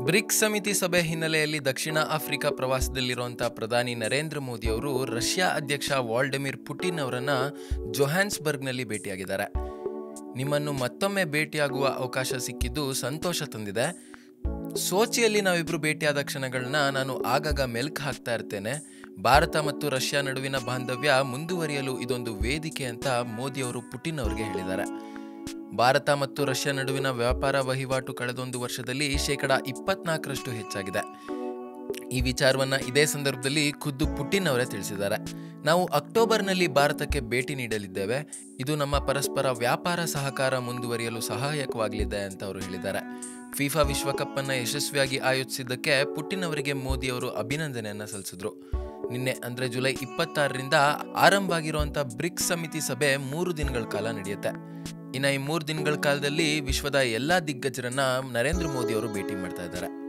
BRICS ಸಮಿತಿ ಸಭೆ ಹಿನ್ನೆಲೆಯಲ್ಲಿ ದಕ್ಷಿಣ ಆಫ್ರಿಕಾ ಪ್ರವಾಸದಲ್ಲಿರುವಂತಹ ಪ್ರಧಾನಿ ನರೇಂದ್ರ ಮೋದಿ ಅವರು ರಷ್ಯಾ ಅಧ್ಯಕ್ಷ ವಾಲ್ಡಿಮಿರ್ ಪುಟಿನ್ ಅವರನ್ನ ಜೊಹಾನ್ಸ್ಬರ್ಗ್ನಲ್ಲಿ ಭೇಟಿಯಾಗಿದ್ದಾರೆ ನಿಮ್ಮನ್ನು ಮತ್ತೊಮ್ಮೆ ಭೇಟಿಯಾಗುವ ಅವಕಾಶ ಸಿಕ್ಕಿದ್ದು ಸಂತೋಷ ತಂದಿದೆ ಸೋಚಿಯಲ್ಲಿ ನಾವಿಬ್ರು ಭೇಟಿಯಾದ ಕ್ಷಣಗಳನ್ನ ನಾನು ಆಗಾಗ ಮೆಲ್ಕ್ ಹಾಕ್ತಾ ಇರ್ತೇನೆ ಭಾರತ ಮತ್ತು ರಷ್ಯಾ ನಡುವಿನ ಬಾಂಧವ್ಯ ಮುಂದುವರಿಯಲು ಇದೊಂದು ವೇದಿಕೆ ಅಂತ ಮೋದಿ ಅವರು ಪುಟಿನ್ ಅವರಿಗೆ ಹೇಳಿದ್ದಾರೆ ಭಾರತ ಮತ್ತು ರಷ್ಯಾ ನಡುವಿನ ವ್ಯಾಪಾರ ವಹಿವಾಟು ಕಳೆದೊಂದು ವರ್ಷದಲ್ಲಿ ಶೇಕಡ ಇಪ್ಪತ್ನಾಲ್ಕರಷ್ಟು ಹೆಚ್ಚಾಗಿದೆ ಈ ವಿಚಾರವನ್ನ ಇದೇ ಸಂದರ್ಭದಲ್ಲಿ ಖುದ್ದು ಪುಟಿನ್ ಅವರೇ ತಿಳಿಸಿದ್ದಾರೆ ನಾವು ಅಕ್ಟೋಬರ್ನಲ್ಲಿ ಭಾರತಕ್ಕೆ ಭೇಟಿ ನೀಡಲಿದ್ದೇವೆ ಇದು ನಮ್ಮ ಪರಸ್ಪರ ವ್ಯಾಪಾರ ಸಹಕಾರ ಮುಂದುವರಿಯಲು ಸಹಾಯಕವಾಗಲಿದೆ ಅಂತ ಅವರು ಹೇಳಿದ್ದಾರೆ ಫಿಫಾ ವಿಶ್ವಕಪ್ ಅನ್ನ ಯಶಸ್ವಿಯಾಗಿ ಆಯೋಜಿಸಿದ್ದಕ್ಕೆ ಪುಟಿನ್ ಅವರಿಗೆ ಮೋದಿ ಅವರು ಅಭಿನಂದನೆಯನ್ನ ಸಲ್ಲಿಸಿದ್ರು ನಿನ್ನೆ ಅಂದ್ರೆ ಜುಲೈ ಇಪ್ಪತ್ತಾರರಿಂದ ಆರಂಭ ಆಗಿರುವಂತ ಬ್ರಿಕ್ಸ್ ಸಮಿತಿ ಸಭೆ ಮೂರು ದಿನಗಳ ಕಾಲ ನಡೆಯುತ್ತೆ ಇನ್ನ ಈ ಮೂರು ದಿನಗಳ ಕಾಲದಲ್ಲಿ ವಿಶ್ವದ ಎಲ್ಲಾ ದಿಗ್ಗಜರನ್ನ ನರೇಂದ್ರ ಮೋದಿ ಅವರು ಭೇಟಿ ಮಾಡ್ತಾ ಇದ್ದಾರೆ